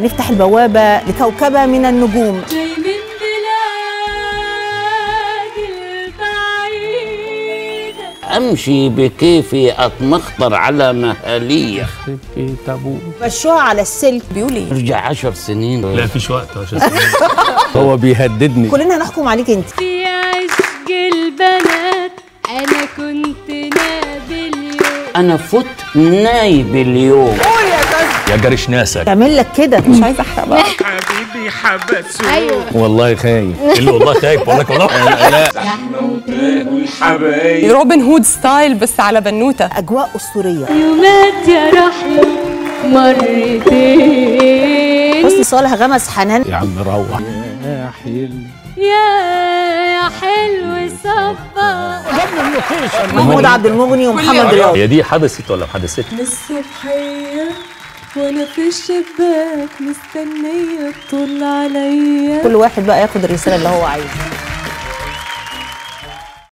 نفتح البوابة لكوكبة من النجوم جاي من بلاد البعيدة امشي بكيفي اتمخطر على مهاليه بيت ابوه مشوها على السلك بيقول ايه ارجع عشر سنين لا فيش وقت عشان هو بيهددني كلنا هنحكم عليك انت في عشق البنات أنا كنت نادي اليوم انا فت نايب اليوم يا جرش ناسك تعمل لك كده مش عايزه احرق بقى أيوة والله خايف اللي والله خايف بقول لك والله لا روبن هود ستايل بس على بنوته اجواء اسطوريه يومات يا رحلة مرتين حسني صالح غمز حنان يا عم روح يا حلم يا يا حلو صفا محمود عبد المغني ومحمد رياض هي دي حدثت ولا ما حدثتش من الصبحية وانا في الشباك مستنية تطل عليا كل واحد بقى ياخد الرساله اللي هو عايزها